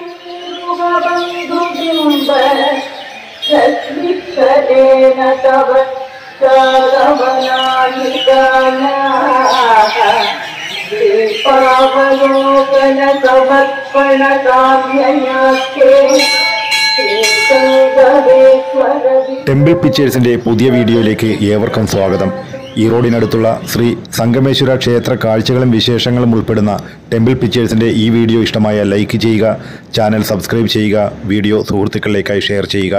ബന്ധുബിംബ രശ്മിക്കരേണ തവ സാഗമനായികാന ദീപാവലോകന സമർപ്പണ കാമ്യയാക്കേ ശ്രീശങ്കരേശ്വര ടെമ്പിൾ പിക്ചേഴ്സിന്റെ പുതിയ വീഡിയോയിലേക്ക് ഏവർക്കും സ്വാഗതം ഈറോഡിനടുത്തുള്ള ശ്രീ സംഗമേശ്വര ക്ഷേത്ര കാഴ്ചകളും വിശേഷങ്ങളും ഉൾപ്പെടുന്ന ടെമ്പിൾ പിക്ചേഴ്സിന്റെ ഈ വീഡിയോ ഇഷ്ടമായ ലൈക്ക് ചെയ്യുക ചാനൽ സബ്സ്ക്രൈബ് ചെയ്യുക വീഡിയോ സുഹൃത്തുക്കളിലേക്കായി ഷെയർ ചെയ്യുക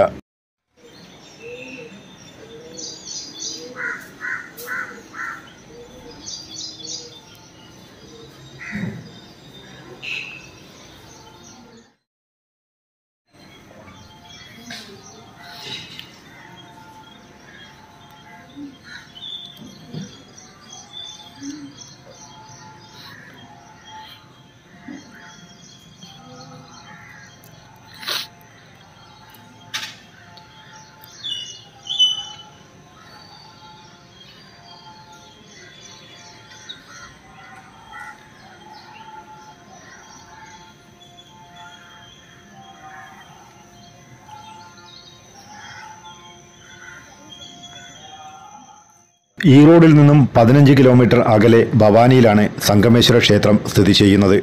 ഈറോഡിൽ നിന്നും പതിനഞ്ച് കിലോമീറ്റർ അകലെ ഭവാനിയിലാണ് സംഗമേശ്വര ക്ഷേത്രം സ്ഥിതി ചെയ്യുന്നത്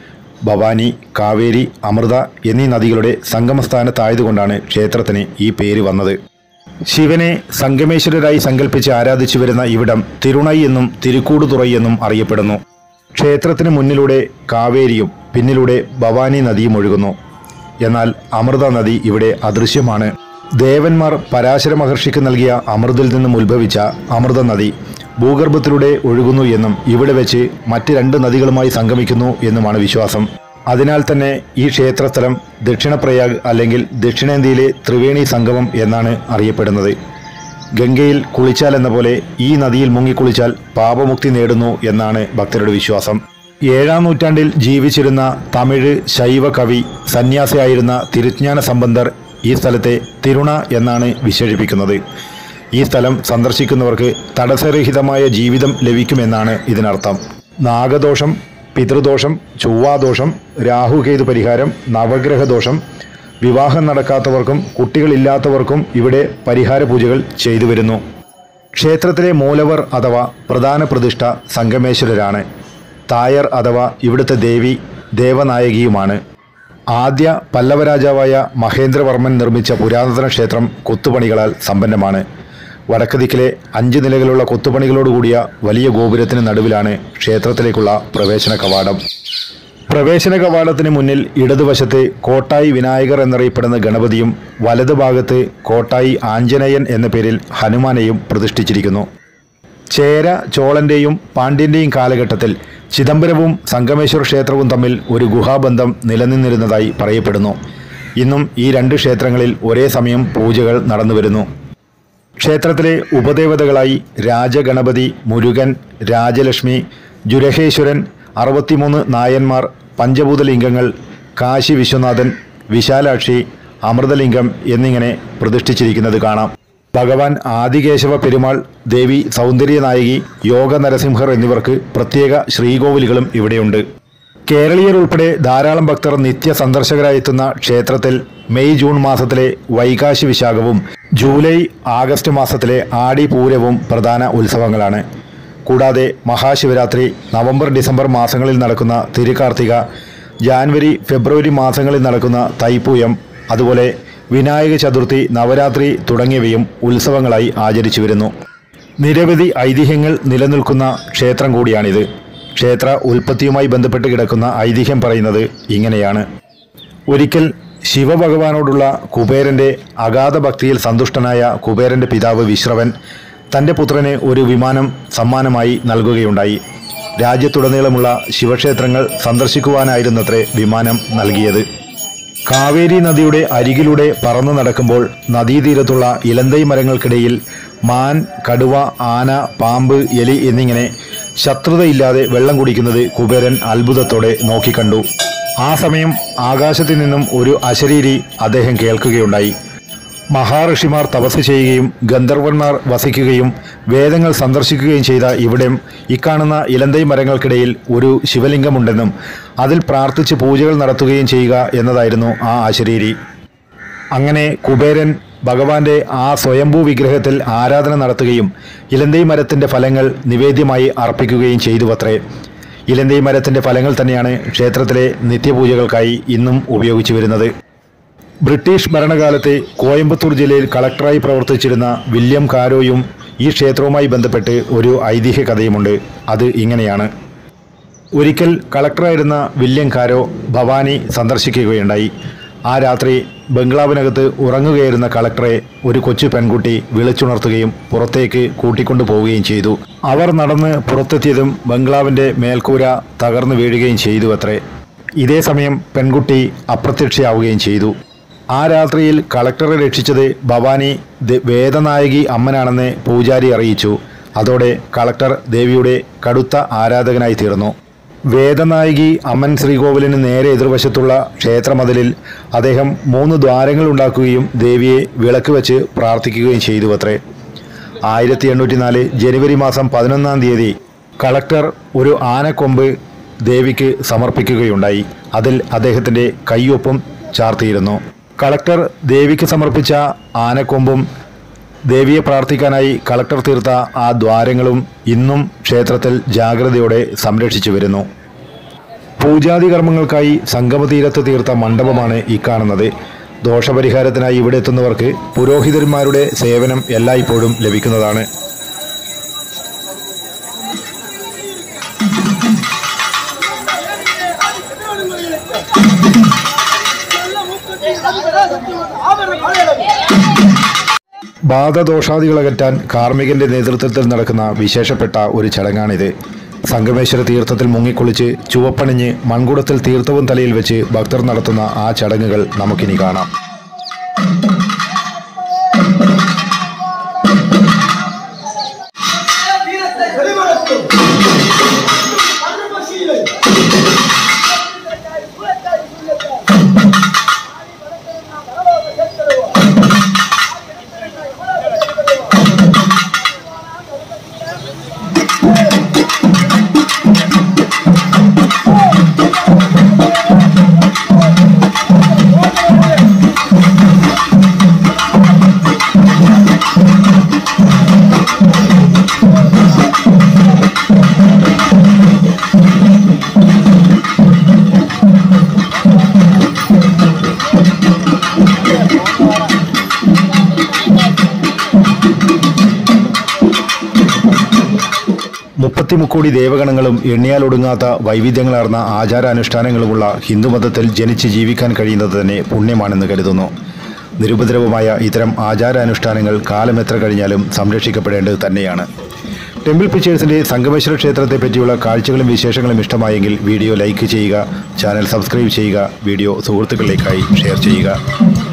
ഭവാനി കാവേരി അമൃത എന്നീ നദികളുടെ സംഗമസ്ഥാനത്തായതുകൊണ്ടാണ് ക്ഷേത്രത്തിന് ഈ പേര് വന്നത് ശിവനെ സംഗമേശ്വരരായി സങ്കല്പിച്ച് ആരാധിച്ചു വരുന്ന ഇവിടം തിരുണൈ എന്നും തിരുക്കൂടുതുറൈ എന്നും അറിയപ്പെടുന്നു ക്ഷേത്രത്തിന് മുന്നിലൂടെ കാവേരിയും പിന്നിലൂടെ ഭവാനി നദിയും ഒഴുകുന്നു എന്നാൽ അമൃത നദി ഇവിടെ അദൃശ്യമാണ് ദേവന്മാർ പരാശര മഹർഷിക്ക് നൽകിയ അമൃതിൽ നിന്നും ഉത്ഭവിച്ച അമൃത നദി ഭൂഗർഭത്തിലൂടെ ഒഴുകുന്നു എന്നും ഇവിടെ വെച്ച് മറ്റ് രണ്ട് നദികളുമായി സംഗമിക്കുന്നു എന്നുമാണ് വിശ്വാസം അതിനാൽ തന്നെ ഈ ക്ഷേത്രസ്ഥലം ദക്ഷിണപ്രയാഗ് അല്ലെങ്കിൽ ദക്ഷിണേന്ത്യയിലെ ത്രിവേണി സംഗമം എന്നാണ് അറിയപ്പെടുന്നത് ഗംഗയിൽ കുളിച്ചാൽ എന്ന പോലെ ഈ നദിയിൽ മുങ്ങിക്കുളിച്ചാൽ പാപമുക്തി നേടുന്നു എന്നാണ് ഭക്തരുടെ വിശ്വാസം ഏഴാം നൂറ്റാണ്ടിൽ ജീവിച്ചിരുന്ന തമിഴ് ശൈവ കവി സന്യാസിയായിരുന്ന തിരുജ്ഞാന സംബന്ധർ ഈ സ്ഥലത്തെ തിരുണ എന്നാണ് വിശേഷിപ്പിക്കുന്നത് ഈ സ്ഥലം സന്ദർശിക്കുന്നവർക്ക് തടസ്സരഹിതമായ ജീവിതം ലഭിക്കുമെന്നാണ് ഇതിനർത്ഥം നാഗദോഷം പിതൃദോഷം ചൊവ്വാദോഷം രാഹുകേതു പരിഹാരം നവഗ്രഹദോഷം വിവാഹം നടക്കാത്തവർക്കും കുട്ടികളില്ലാത്തവർക്കും ഇവിടെ പരിഹാര പൂജകൾ ചെയ്തു വരുന്നു ക്ഷേത്രത്തിലെ മൂലവർ അഥവാ പ്രധാന പ്രതിഷ്ഠ സംഗമേശ്വരരാണ് തായർ അഥവാ ഇവിടുത്തെ ദേവി ദേവനായകിയുമാണ് ആദ്യ പല്ലവരാജാവായ മഹേന്ദ്രവർമ്മൻ നിർമ്മിച്ച പുരാതന ക്ഷേത്രം കൊത്തുപണികളാൽ സമ്പന്നമാണ് വടക്ക് ദിക്കിലെ അഞ്ച് നിലകളുള്ള കൊത്തുപണികളോടുകൂടിയ വലിയ ഗോപുരത്തിന് നടുവിലാണ് ക്ഷേത്രത്തിലേക്കുള്ള പ്രവേശന കവാടം പ്രവേശന കവാടത്തിന് മുന്നിൽ ഇടതുവശത്ത് കോട്ടായി വിനായകർ എന്നറിയപ്പെടുന്ന ഗണപതിയും വലതുഭാഗത്ത് കോട്ടായി ആഞ്ജനേയൻ എന്ന പേരിൽ ഹനുമാനെയും പ്രതിഷ്ഠിച്ചിരിക്കുന്നു ചേര ചോളന്റെയും പാണ്ഡ്യന്റെയും കാലഘട്ടത്തിൽ ചിദംബരവും സംഗമേശ്വര ക്ഷേത്രവും തമ്മിൽ ഒരു ഗുഹാബന്ധം നിലനിന്നിരുന്നതായി പറയപ്പെടുന്നു ഇന്നും ഈ രണ്ട് ക്ഷേത്രങ്ങളിൽ ഒരേ സമയം പൂജകൾ നടന്നുവരുന്നു ക്ഷേത്രത്തിലെ ഉപദേവതകളായി രാജഗണപതി മുരുകൻ രാജലക്ഷ്മി ജുരഹേശ്വരൻ അറുപത്തിമൂന്ന് നായന്മാർ പഞ്ചഭൂതലിംഗങ്ങൾ കാശി വിശ്വനാഥൻ വിശാലാക്ഷി അമൃതലിംഗം എന്നിങ്ങനെ പ്രതിഷ്ഠിച്ചിരിക്കുന്നത് കാണാം ഭഗവാൻ ആദികേശവ പെരുമാൾ ദേവി സൗന്ദര്യനായകി യോഗ നരസിംഹർ എന്നിവർക്ക് പ്രത്യേക ശ്രീകോവിലുകളും ഇവിടെയുണ്ട് കേരളീയർ ഉൾപ്പെടെ ധാരാളം ഭക്തർ നിത്യ സന്ദർശകരായി എത്തുന്ന ക്ഷേത്രത്തിൽ മെയ് ജൂൺ മാസത്തിലെ വൈകാശി വിശാഖവും ജൂലൈ ആഗസ്റ്റ് മാസത്തിലെ ആടി പൂരവും പ്രധാന ഉത്സവങ്ങളാണ് കൂടാതെ മഹാശിവരാത്രി നവംബർ ഡിസംബർ മാസങ്ങളിൽ നടക്കുന്ന തിരുകാർത്തിക ജാനുവരി ഫെബ്രുവരി മാസങ്ങളിൽ നടക്കുന്ന തൈപ്പൂയം അതുപോലെ വിനായക ചതുർത്ഥി നവരാത്രി തുടങ്ങിയവയും ഉത്സവങ്ങളായി ആചരിച്ചു വരുന്നു നിരവധി ഐതിഹ്യങ്ങൾ നിലനിൽക്കുന്ന ക്ഷേത്രം കൂടിയാണിത് ക്ഷേത്ര ഉൽപ്പത്തിയുമായി ബന്ധപ്പെട്ട് കിടക്കുന്ന ഐതിഹ്യം പറയുന്നത് ഇങ്ങനെയാണ് ഒരിക്കൽ ശിവഭഗവാനോടുള്ള കുബേരന്റെ അഗാധ ഭക്തിയിൽ സന്തുഷ്ടനായ കുബേരന്റെ പിതാവ് വിശ്രവൻ തന്റെ പുത്രന് ഒരു വിമാനം സമ്മാനമായി നൽകുകയുണ്ടായി രാജ്യത്തുടനീളമുള്ള ശിവക്ഷേത്രങ്ങൾ സന്ദർശിക്കുവാനായിരുന്നത്രേ വിമാനം നൽകിയത് കാവേരി നദിയുടെ അരികിലൂടെ പറന്നു നടക്കുമ്പോൾ നദീതീരത്തുള്ള ഇലന്തൈ മരങ്ങൾക്കിടയിൽ മാൻ കടുവ ആന പാമ്പ് എലി എന്നിങ്ങനെ ശത്രുതയില്ലാതെ വെള്ളം കുടിക്കുന്നത് കുബേരൻ അത്ഭുതത്തോടെ നോക്കിക്കണ്ടു ആ സമയം ആകാശത്തു നിന്നും ഒരു അശരീരി അദ്ദേഹം കേൾക്കുകയുണ്ടായി മഹാഋഷിമാർ തപസ് ചെയ്യുകയും ഗന്ധർവന്മാർ വസിക്കുകയും വേദങ്ങൾ സന്ദർശിക്കുകയും ചെയ്ത ഇവിടെയും ഇക്കാണുന്ന ഇലന്തൈ മരങ്ങൾക്കിടയിൽ ഒരു ശിവലിംഗമുണ്ടെന്നും അതിൽ പ്രാർത്ഥിച്ച് പൂജകൾ നടത്തുകയും ചെയ്യുക എന്നതായിരുന്നു ആ ആശരീരി അങ്ങനെ കുബേരൻ ഭഗവാന്റെ ആ സ്വയംഭൂ വിഗ്രഹത്തിൽ ആരാധന നടത്തുകയും ഇലന്തൈ മരത്തിന്റെ ഫലങ്ങൾ നിവേദ്യമായി അർപ്പിക്കുകയും ചെയ്തുവത്രേ ഇലന്തൈ മരത്തിന്റെ ഫലങ്ങൾ തന്നെയാണ് ക്ഷേത്രത്തിലെ നിത്യപൂജകൾക്കായി ഇന്നും ഉപയോഗിച്ചു വരുന്നത് ബ്രിട്ടീഷ് ഭരണകാലത്ത് കോയമ്പത്തൂർ ജില്ലയിൽ കളക്ടറായി പ്രവർത്തിച്ചിരുന്ന വില്യം കാരോയും ഈ ക്ഷേത്രവുമായി ബന്ധപ്പെട്ട് ഒരു ഐതിഹ്യ കഥയുമുണ്ട് അത് ഇങ്ങനെയാണ് ഒരിക്കൽ കളക്ടറായിരുന്ന വില്യം കാരോ ഭവാനി സന്ദർശിക്കുകയുണ്ടായി ആ രാത്രി ബംഗ്ലാവിനകത്ത് ഉറങ്ങുകയായിരുന്ന കളക്ടറെ ഒരു കൊച്ചു പെൺകുട്ടി വിളിച്ചുണർത്തുകയും പുറത്തേക്ക് കൂട്ടിക്കൊണ്ടു പോവുകയും ചെയ്തു അവർ നടന്ന് പുറത്തെത്തിയതും ബംഗ്ലാവിന്റെ മേൽക്കൂര തകർന്നു വീഴുകയും ചെയ്തു അത്രേ ഇതേ സമയം പെൺകുട്ടി അപ്രത്യക്ഷയാവുകയും ചെയ്തു ആ രാത്രിയിൽ കളക്ടറെ രക്ഷിച്ചത് ഭവാനി ദ- വേദനായകി അമ്മനാണെന്ന് പൂജാരി അറിയിച്ചു അതോടെ കളക്ടർ ദേവിയുടെ കടുത്ത ആരാധകനായി തീർന്നു വേദനായകി അമ്മൻ ശ്രീകോവിലിന് നേരെ എതിർവശത്തുള്ള ക്ഷേത്രമതിലിൽ അദ്ദേഹം മൂന്ന് ദ്വാരങ്ങൾ ഉണ്ടാക്കുകയും ദേവിയെ വിളക്ക് വെച്ച് പ്രാർത്ഥിക്കുകയും ചെയ്തു അത്രേ ആയിരത്തി എണ്ണൂറ്റി നാല് ജനുവരി മാസം പതിനൊന്നാം തീയതി കളക്ടർ ഒരു ആനക്കൊമ്പ് ദേവിക്ക് സമർപ്പിക്കുകയുണ്ടായി അതിൽ അദ്ദേഹത്തിൻ്റെ കയ്യൊപ്പും ചാർത്തിയിരുന്നു കളക്ടർ ദേവിക്ക് സമർപ്പിച്ച ആനക്കൊമ്പും ദേവിയെ പ്രാർത്ഥിക്കാനായി കളക്ടർ തീർത്ത ആ ദ്വാരങ്ങളും ഇന്നും ക്ഷേത്രത്തിൽ ജാഗ്രതയോടെ സംരക്ഷിച്ചു വരുന്നു പൂജാതി കർമ്മങ്ങൾക്കായി സംഗമതീരത്ത് തീർത്ത മണ്ഡപമാണ് ഈ കാണുന്നത് ദോഷപരിഹാരത്തിനായി ഇവിടെ എത്തുന്നവർക്ക് പുരോഹിതന്മാരുടെ സേവനം എല്ലായ്പ്പോഴും ലഭിക്കുന്നതാണ് ബാധദോഷാദികളകറ്റാൻ കാർമ്മികന്റെ നേതൃത്വത്തിൽ നടക്കുന്ന വിശേഷപ്പെട്ട ഒരു ചടങ്ങാണിത് സംഗമേശ്വര തീർത്ഥത്തിൽ മുങ്ങിക്കുളിച്ച് ചുവപ്പണിഞ്ഞ് മൺകുടത്തിൽ തീർത്ഥവും തലയിൽ വെച്ച് ഭക്തർ നടത്തുന്ന ആ ചടങ്ങുകൾ നമുക്കിനി കാണാം വീരത്തെ വെളിപ്പെടുത്തും കർമ്മശീലൻ മുപ്പത്തിമുക്കോടി ദേവഗണങ്ങളും എണ്ണിയാലൊടുങ്ങാത്ത വൈവിധ്യങ്ങളാർന്ന ആചാരാനുഷ്ഠാനങ്ങളുമുള്ള ഹിന്ദുമതത്തിൽ ജനിച്ച് ജീവിക്കാൻ കഴിയുന്നത് തന്നെ പുണ്യമാണെന്ന് കരുതുന്നു നിരുപദ്രവമായ ഇത്തരം ആചാരാനുഷ്ഠാനങ്ങൾ കാലം എത്ര കഴിഞ്ഞാലും സംരക്ഷിക്കപ്പെടേണ്ടത് തന്നെയാണ് ടെമ്പിൾ പിക്ചേഴ്സിന്റെ സംഗമേശ്വര ക്ഷേത്രത്തെ പറ്റിയുള്ള കാഴ്ചകളും വിശേഷങ്ങളും ഇഷ്ടമായെങ്കിൽ വീഡിയോ ലൈക്ക് ചെയ്യുക ചാനൽ സബ്സ്ക്രൈബ് ചെയ്യുക വീഡിയോ സുഹൃത്തുക്കളിലേക്കായി ഷെയർ ചെയ്യുക